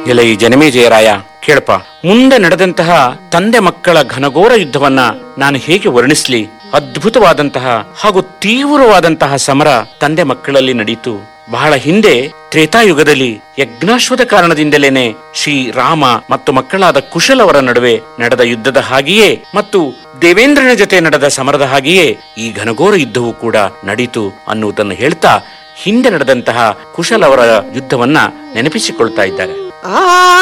ಎಲೈ ಜನಮೇಜಯರಾಯ ಕೇಳಪ್ಪ ಮುಂದೆ ನಡೆದಂತಹ ತಂದೆ ಮಕ್ಕಳ ಘನಘೋರ ಯುದ್ಧವನ್ನ ನಾನು ಹೇಗೆ ವರ್ಣಿಸ್ಲಿ ಅದ್ಭುತವಾದಂತಹ ಹಾಗೂ ತೀವ್ರವಾದಂತಹ ಸಮರ ತಂದೆ ಮಕ್ಕಳಲ್ಲಿ ನಡೀತು ಬಹಳ ಹಿಂದೆ ತ್ರೇತಾಯುಗದಲ್ಲಿ ಯಜ್ಞಾಶ್ವದ ಕಾರಣದಿಂದಲೇನೆ ಶ್ರೀ ರಾಮ ಮತ್ತು ಮಕ್ಕಳಾದ ಕುಶಲವರ ನಡುವೆ ನಡೆದ ಯುದ್ಧದ ಹಾಗೆಯೇ ಮತ್ತು ದೇವೇಂದ್ರನ ಜೊತೆ ನಡೆದ ಸಮರದ ಹಾಗೆಯೇ ಈ ಘನಘೋರ ಯುದ್ಧವೂ ಕೂಡ ನಡೀತು ಅನ್ನುವುದನ್ನು ಹೇಳ್ತಾ ಹಿಂದೆ ನಡೆದಂತಹ ಕುಶಲವರ ಯುದ್ಧವನ್ನ ನೆನಪಿಸಿಕೊಳ್ತಾ ಇದ್ದಾರೆ ಆ